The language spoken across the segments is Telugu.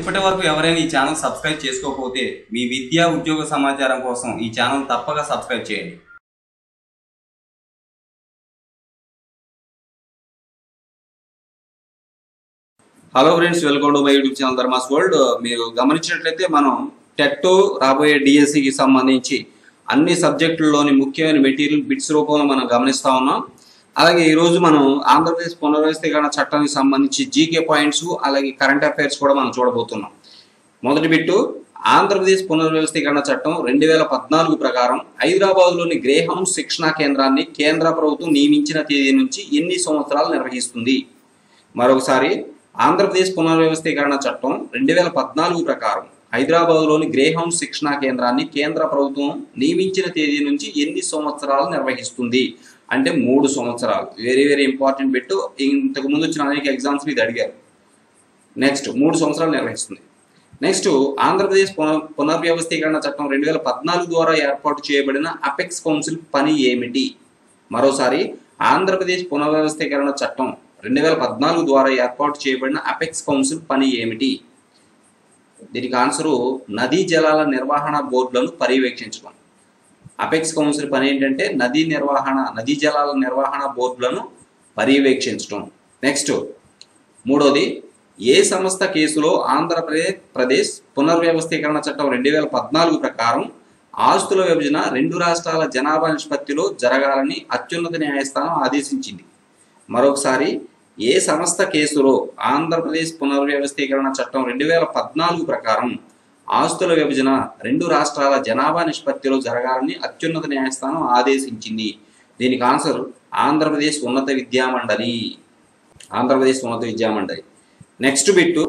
ఇప్పటి వరకు ఎవరైనా ఈ ఛానల్ సబ్స్క్రైబ్ చేసుకోకపోతే మీ విద్యా ఉద్యోగ సమాచారం కోసం ఈ ఛానల్ తప్పక సబ్స్క్రైబ్ చేయండి hello friends welcome to my YouTube channel Dharma's world మీరు గమనించినట్లయితే మనం టెట్ రాబోయే డిఎస్సికి సంబంధించి అన్ని సబ్జెక్టుల్లోని ముఖ్యమైన మెటీరియల్ బిట్స్ రూపంలో మనం గమనిస్తా ఉన్నాం అలాగే ఈరోజు మనం ఆంధ్రప్రదేశ్ పునర్వ్యవస్థీకరణ చట్టానికి సంబంధించి జీకే పాయింట్స్ అలాగే కరెంట్ అఫైర్స్ కూడా మనం చూడబోతున్నాం మొదటి బిట్టు ఆంధ్రప్రదేశ్ పునర్వ్యవస్థీకరణ చట్టం రెండు వేల పద్నాలుగు ప్రకారం హైదరాబాద్లోని గ్రేహం శిక్షణా కేంద్రాన్ని కేంద్ర ప్రభుత్వం నియమించిన తేదీ నుంచి ఎన్ని సంవత్సరాలు నిర్వహిస్తుంది మరొకసారి ఆంధ్రప్రదేశ్ పునర్వ్యవస్థీకరణ చట్టం రెండు వేల పద్నాలుగు ప్రకారం హైదరాబాద్లోని గ్రేహం శిక్షణా కేంద్రాన్ని కేంద్ర ప్రభుత్వం నియమించిన తేదీ నుంచి ఎన్ని సంవత్సరాలు నిర్వహిస్తుంది అంటే మూడు సంవత్సరాలు వెరీ వెరీ ఇంపార్టెంట్ బిట్టు ఇంతకు ముందు వచ్చిన అనేక ఎగ్జామ్స్ ఇది అడిగారు నెక్స్ట్ మూడు సంవత్సరాలు నిర్వహిస్తుంది నెక్స్ట్ ఆంధ్రప్రదేశ్ పునర్ పునర్వ్యవస్థీకరణ చట్టం రెండు వేల పద్నాలుగు ద్వారా ఏర్పాటు చేయబడిన అపెక్స్ కౌన్సిల్ పని ఏమిటి మరోసారి ఆంధ్రప్రదేశ్ పునర్వ్యవస్థీకరణ చట్టం రెండు వేల పద్నాలుగు ద్వారా ఏర్పాటు చేయబడిన అపెక్స్ కౌన్సిల్ పని ఏమిటి దీనికి ఆన్సరు నదీ జలాల నిర్వహణ బోర్డులను పర్యవేక్షించడం అపెక్స్ కౌన్సిల్ పని ఏంటంటే నదీ నిర్వహణ నదీ జలాల నిర్వహణ బోర్డులను పర్యవేక్షించడం నెక్స్ట్ మూడోది ఏ సంస్థ కేసులో ఆంధ్రప్రదేశ్ ప్రదేశ్ పునర్వ్యవస్థీకరణ చట్టం రెండు వేల పద్నాలుగు ప్రకారం ఆస్తుల విభజన రెండు రాష్ట్రాల జనాభా నిష్పత్తిలో జరగాలని అత్యున్నత న్యాయస్థానం ఆదేశించింది మరొకసారి ఏ సంస్థ కేసులో ఆంధ్రప్రదేశ్ పునర్వ్యవస్థీకరణ చట్టం రెండు వేల పద్నాలుగు ప్రకారం ఆస్తుల విభజన రెండు రాష్ట్రాల జనాభా నిష్పత్తిలో జరగాలని అత్యున్నత న్యాయస్థానం ఆదేశించింది దీనికి ఆన్సర్ ఆంధ్రప్రదేశ్ ఉన్నత విద్యామండలి ఆంధ్రప్రదేశ్ ఉన్నత విద్యామండలి నెక్స్ట్ బిట్టు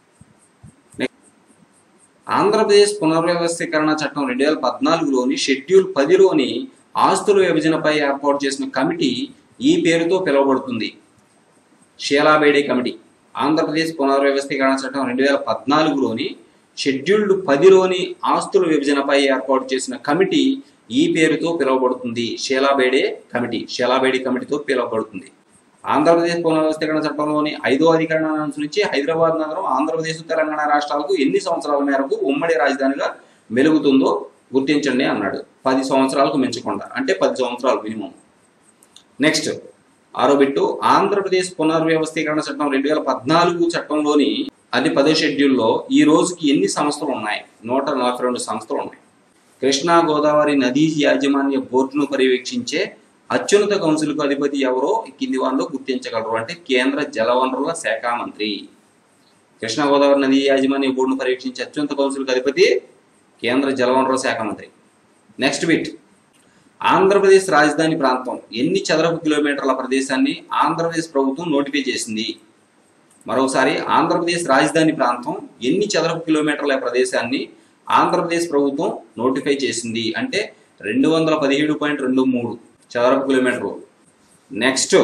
ఆంధ్రప్రదేశ్ పునర్వ్యవస్థీకరణ చట్టం రెండు వేల పద్నాలుగులోని షెడ్యూల్ పదిలోని ఆస్తుల విభజనపై ఏర్పాటు చేసిన కమిటీ ఈ పేరుతో పిలువబడుతుంది షీలాబేడే కమిటీ ఆంధ్రప్రదేశ్ పునర్వ్యవస్థీకరణ చట్టం రెండు వేల పద్నాలుగులోని షెడ్యూల్డ్ పదిలోని ఆస్తుల విభజనపై ఏర్పాటు చేసిన కమిటీ ఈ పేరుతో పిలువబడుతుంది షీలాబేడే కమిటీ షీలాబేడే కమిటీతో పిలువబడుతుంది ఆంధ్రప్రదేశ్ పునర్వ్యవస్థీకరణ చట్టంలోని ఐదో అధికరణాన్ని అనుసరించి హైదరాబాద్ నగరం ఆంధ్రప్రదేశ్ తెలంగాణ రాష్ట్రాలకు ఎన్ని సంవత్సరాల మేరకు ఉమ్మడి రాజధానిగా మెలుగుతుందో గుర్తించండి అన్నాడు పది సంవత్సరాలకు మించకుండా అంటే పది సంవత్సరాలు మినిమం నెక్స్ట్ ఆరో బిట్టు ఆంధ్రప్రదేశ్ పునర్వ్యవస్థీకరణ చట్టం రెండు వేల పద్నాలుగు చట్టంలోని అది పదో షెడ్యూల్లో ఈ రోజుకి ఎన్ని సంస్థలు ఉన్నాయి నూట నలభై రెండు సంస్థలు ఉన్నాయి కృష్ణా గోదావరి నదీ యాజమాన్య బోర్డును పర్యవేక్షించే అత్యున్నత కౌన్సిల్కు అధిపతి ఎవరో ఈ కింది వారిలో గుర్తించగలరు అంటే కేంద్ర జలవనరుల శాఖ మంత్రి కృష్ణా గోదావరి నదీ యాజమాన్య బోర్డును పర్యవేక్షించే అత్యున్నత కౌన్సిల్కు అధిపతి కేంద్ర జలవనరుల శాఖ మంత్రి నెక్స్ట్ బిట్ ఆంధ్రప్రదేశ్ రాజధాని ప్రాంతం ఎన్ని చదరపు కిలోమీటర్ల ప్రదేశాన్ని ఆంధ్రప్రదేశ్ ప్రభుత్వం నోటిఫై చేసింది మరోసారి ఆంధ్రప్రదేశ్ రాజధాని ప్రాంతం ఎన్ని చదరపు కిలోమీటర్ల ప్రదేశాన్ని ఆంధ్రప్రదేశ్ ప్రభుత్వం నోటిఫై చేసింది అంటే రెండు వందల పదిహేడు పాయింట్ రెండు మూడు చదరపు కిలోమీటర్లు నెక్స్ట్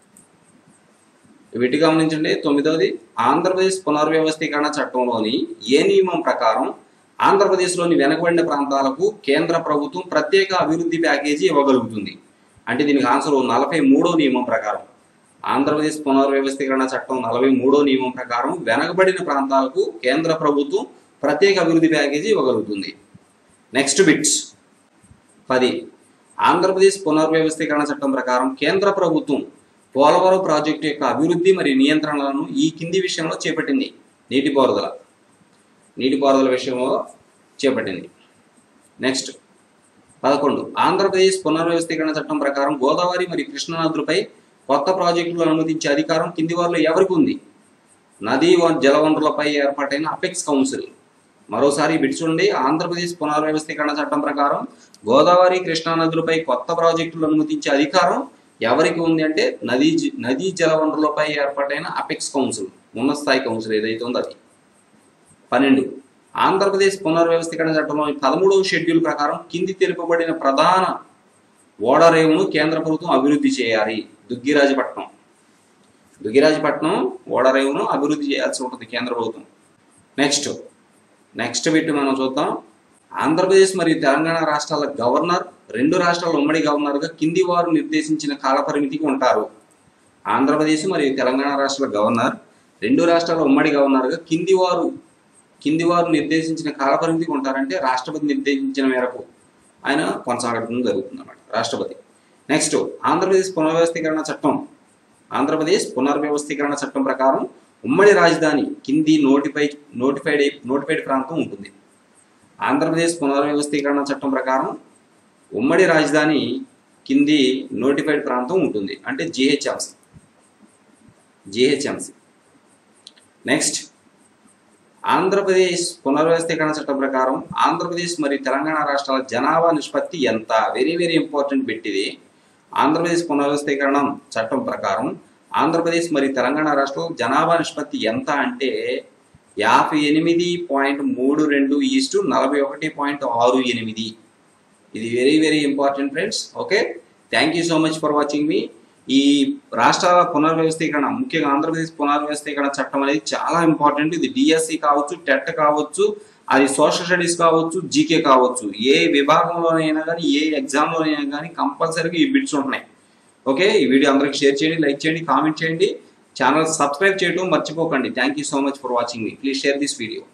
వీటి గమనించండి తొమ్మిదవది ఆంధ్రప్రదేశ్ పునర్వ్యవస్థీకరణ చట్టంలోని ఏ నియమం ప్రకారం ఆంధ్రప్రదేశ్లోని వెనకబడిన ప్రాంతాలకు కేంద్ర ప్రభుత్వం ప్రత్యేక అభివృద్ధి ప్యాకేజీ ఇవ్వగలుగుతుంది అంటే దీనికి ఆన్సర్ నలభై మూడో నియమం ప్రకారం ఆంధ్రప్రదేశ్ పునర్వ్యవస్థీకరణ చట్టం నలభై మూడో నియమం ప్రకారం వెనకబడిన ప్రాంతాలకు కేంద్ర ప్రభుత్వం ప్రత్యేక అభివృద్ధి ప్యాకేజీ ఇవ్వగలుగుతుంది నెక్స్ట్ బిట్స్ పది ఆంధ్రప్రదేశ్ పునర్వ్యవస్థీకరణ చట్టం ప్రకారం కేంద్ర ప్రభుత్వం పోలవరం ప్రాజెక్టు యొక్క అభివృద్ధి మరియు నియంత్రణలను ఈ కింది విషయంలో చేపట్టింది నీటిపారుదల నీటిపారుదల విషయంలో చేపట్టింది నెక్స్ట్ పదకొండు ఆంధ్రప్రదేశ్ పునర్వ్యవస్థీకరణ చట్టం ప్రకారం గోదావరి మరియు కృష్ణా నదులపై కొత్త ప్రాజెక్టులు అనుమతించే అధికారం కింది వారిలో ఎవరికి ఉంది నదీ వ- జలవనరులపై ఏర్పాటైన అపెక్స్ కౌన్సిల్ మరోసారి బిట్ చూడండి ఆంధ్రప్రదేశ్ పునర్వ్యవస్థీకరణ చట్టం ప్రకారం గోదావరి కృష్ణా నదులపై కొత్త ప్రాజెక్టులు అనుమతించే అధికారం ఎవరికి ఉంది అంటే నదీ జ- నదీ జలవనరులపై ఏర్పాటైన అపెక్స్ కౌన్సిల్ ఉన్నత స్థాయి కౌన్సిల్ ఏదైతే ఉందో అది పన్నెండు ఆంధ్రప్రదేశ్ పునర్వ్యవస్థీకరణ చట్టంలోని పదమూడవ షెడ్యూల్ ప్రకారం కింది తెలుపబడిన ప్రధాన ఓడరేవును కేంద్ర ప్రభుత్వం అభివృద్ధి చేయాలి దుగ్గిరాజపట్నం దుగ్గిరాజపట్నం ఓడరేవును అభివృద్ధి చేయాల్సి ఉంటుంది కేంద్ర ప్రభుత్వం నెక్స్ట్ నెక్స్ట్ బిట్ మనం చూద్దాం ఆంధ్రప్రదేశ్ మరియు తెలంగాణ రాష్ట్రాల గవర్నర్ రెండు రాష్ట్రాల ఉమ్మడి గవర్నర్గా కింది వారు నిర్దేశించిన కాలపరిమితికి ఉంటారు ఆంధ్రప్రదేశ్ మరియు తెలంగాణ రాష్ట్రాల గవర్నర్ రెండు రాష్ట్రాల ఉమ్మడి గవర్నర్గా కింది వారు కింది వారు నిర్దేశించిన కాలపరిమితి ఉంటారంటే రాష్ట్రపతి నిర్దేశించిన మేరకు ఆయన కొనసాగడం జరుగుతుంది అన్నమాట రాష్ట్రపతి నెక్స్ట్ ఆంధ్రప్రదేశ్ పునర్వ్యవస్థీకరణ చట్టం ఆంధ్రప్రదేశ్ పునర్వ్యవస్థీకరణ చట్టం ప్రకారం ఉమ్మడి రాజధాని కింది నోటిఫై నోటిఫైడ్ నోటిఫైడ్ ప్రాంతం ఉంటుంది ఆంధ్రప్రదేశ్ పునర్వ్యవస్థీకరణ చట్టం ప్రకారం ఉమ్మడి రాజధాని కింది నోటిఫైడ్ ప్రాంతం ఉంటుంది అంటే జిహెచ్ఎంసి జిహెచ్ఎంసి నెక్స్ట్ ఆంధ్రప్రదేశ్ పునర్వ్యవస్థీకరణ చట్టం ప్రకారం ఆంధ్రప్రదేశ్ మరియు తెలంగాణ రాష్ట్రాల జనాభా నిష్పత్తి ఎంత వెరీ వెరీ ఇంపార్టెంట్ పెట్టిది ఆంధ్రప్రదేశ్ పునర్వ్యవస్థీకరణ చట్టం ప్రకారం ఆంధ్రప్రదేశ్ మరియు తెలంగాణ రాష్ట్రం జనాభా నిష్పత్తి ఎంత అంటే యాభై ఎనిమిది పాయింట్ మూడు రెండు ఈస్టు నలభై ఒకటి పాయింట్ ఆరు ఎనిమిది ఇది very very important friends okay thank you so much for watching మీ ఈ రాష్ట్రాల పునర్వ్యవస్థీకరణ ముఖ్యంగా ఆంధ్రప్రదేశ్ పునర్వ్యవస్థీకరణ చట్టం అనేది చాలా ఇంపార్టెంట్ ఇది డిఎస్సి కావచ్చు టెట్ కావచ్చు అది సోషల్ స్టడీస్ కావచ్చు జీకే కావచ్చు ఏ విభాగంలోనైనా కానీ ఏ ఎగ్జామ్లోనైనా కానీ కంపల్సరీగా ఈ బిట్స్ ఉంటున్నాయి ఓకే ఈ వీడియో అందరికి షేర్ చేయండి లైక్ చేయండి కామెంట్ చేయండి ఛానల్ సబ్స్క్రైబ్ చేయడం మర్చిపోకండి thank you so much for watching మీ ప్లీజ్ షేర్ దిస్ వీడియో